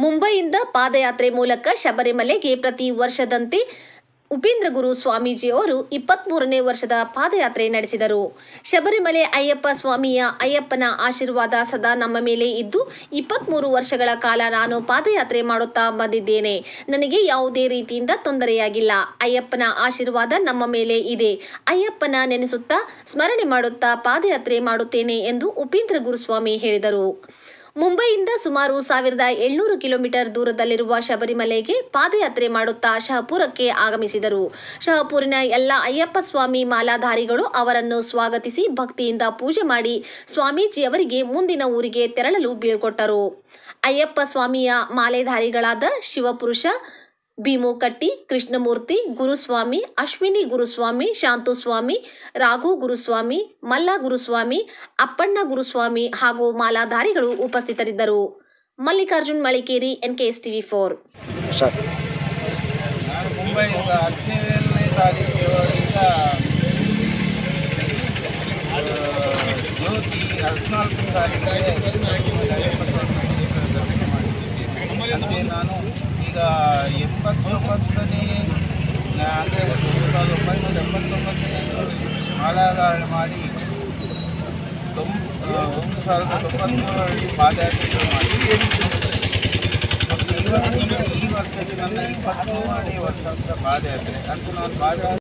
ಮುಂಬೈಯಿಂದ ಪಾದಯಾತ್ರೆ ಮೂಲಕ ಶಬರಿಮಲೆಗೆ ಪ್ರತಿ ವರ್ಷದಂತೆ ಉಪೇಂದ್ರ ಗುರು ಸ್ವಾಮೀಜಿಯವರು ಇಪ್ಪತ್ಮೂರನೇ ವರ್ಷದ ಪಾದಯಾತ್ರೆ ನಡೆಸಿದರು ಶಬರಿಮಲೆ ಅಯ್ಯಪ್ಪ ಸ್ವಾಮಿಯ ಅಯ್ಯಪ್ಪನ ಆಶೀರ್ವಾದ ಸದಾ ನಮ್ಮ ಮೇಲೆ ಇದ್ದು ಇಪ್ಪತ್ಮೂರು ವರ್ಷಗಳ ಕಾಲ ನಾನು ಪಾದಯಾತ್ರೆ ಮಾಡುತ್ತಾ ಬಂದಿದ್ದೇನೆ ನನಗೆ ಯಾವುದೇ ರೀತಿಯಿಂದ ತೊಂದರೆಯಾಗಿಲ್ಲ ಅಯ್ಯಪ್ಪನ ಆಶೀರ್ವಾದ ನಮ್ಮ ಮೇಲೆ ಇದೆ ಅಯ್ಯಪ್ಪನ ನೆನೆಸುತ್ತಾ ಸ್ಮರಣೆ ಮಾಡುತ್ತಾ ಪಾದಯಾತ್ರೆ ಮಾಡುತ್ತೇನೆ ಎಂದು ಉಪೇಂದ್ರ ಗುರುಸ್ವಾಮಿ ಹೇಳಿದರು ಮುಂಬೈಯಿಂದ ಸುಮಾರು ಸಾವಿರದ ಏಳ್ನೂರು ಕಿಲೋಮೀಟರ್ ದೂರದಲ್ಲಿರುವ ಶಬರಿಮಲೆಗೆ ಪಾದಯಾತ್ರೆ ಮಾಡುತ್ತಾ ಶಹಪುರಕ್ಕೆ ಆಗಮಿಸಿದರು ಶಹಪುರಿನ ಎಲ್ಲ ಅಯ್ಯಪ್ಪ ಸ್ವಾಮಿ ಮಾಲಾಧಾರಿಗಳು ಅವರನ್ನು ಸ್ವಾಗತಿಸಿ ಭಕ್ತಿಯಿಂದ ಪೂಜೆ ಮಾಡಿ ಸ್ವಾಮೀಜಿಯವರಿಗೆ ಮುಂದಿನ ಊರಿಗೆ ತೆರಳಲು ಬೀಳ್ಕೊಟ್ಟರು ಅಯ್ಯಪ್ಪ ಸ್ವಾಮಿಯ ಮಾಲೆಧಾರಿಗಳಾದ ಶಿವಪುರುಷ ಭೀಮುಕಟ್ಟಿ ಕೃಷ್ಣಮೂರ್ತಿ ಗುರುಸ್ವಾಮಿ ಅಶ್ವಿನಿ ಗುರುಸ್ವಾಮಿ ಶಾಂತುಸ್ವಾಮಿ ರಾಘು ಗುರುಸ್ವಾಮಿ ಮಲ್ಲ ಗುರುಸ್ವಾಮಿ ಅಪ್ಪಣ್ಣ ಗುರುಸ್ವಾಮಿ ಹಾಗೂ ಮಾಲಾಧಾರಿಗಳು ಉಪಸ್ಥಿತರಿದ್ದರು Mallikarjun Malikeri NKS TV four sir ನಾನು ಮುಂಬೈಯಿಂದ ಹದಿನೇಳನೇ ತಾರೀಕು ಈಗ ಆ, ಜ್ಯೋತಿ ಹದಿನಾಲ್ಕು ತಾರೀಕಿಗೆ ಅಯ್ಯಪ್ಪ ಸ್ವಾಮಿ ದರ್ಶನ ಮಾಡಿದ್ದೀನಿ ಅಂತೆ ನಾನು ಈಗ ಎಂಬತ್ತೊಂಬತ್ತನೇ ಅಂದರೆ ಸಾವಿರದ ಒಂಬೈನೂರ ಎಂಬತ್ತೊಂಬತ್ತನೇ ಮಾಲಾಧಾರಣೆ ಮಾಡಿ ತೊಂಬ ಆ, ಒಂದು ಸಾವಿರದ ತೊಂಬತ್ಮೂರರಲ್ಲಿ ಪಾದಯಾತ್ರೆ ಶುರು ಮಾಡಿದ್ದೀನಿ ಮತ್ತು ಇವತ್ತು ಈ ವರ್ಷಕ್ಕೆ ನನ್ನ ಇಪ್ಪತ್ತ್ಮೂರನೇ ವರ್ಷದ ಪಾದಯಾತ್ರೆ ಅಂತೂ ನಾನು ಪಾದಯಾತ್ರೆ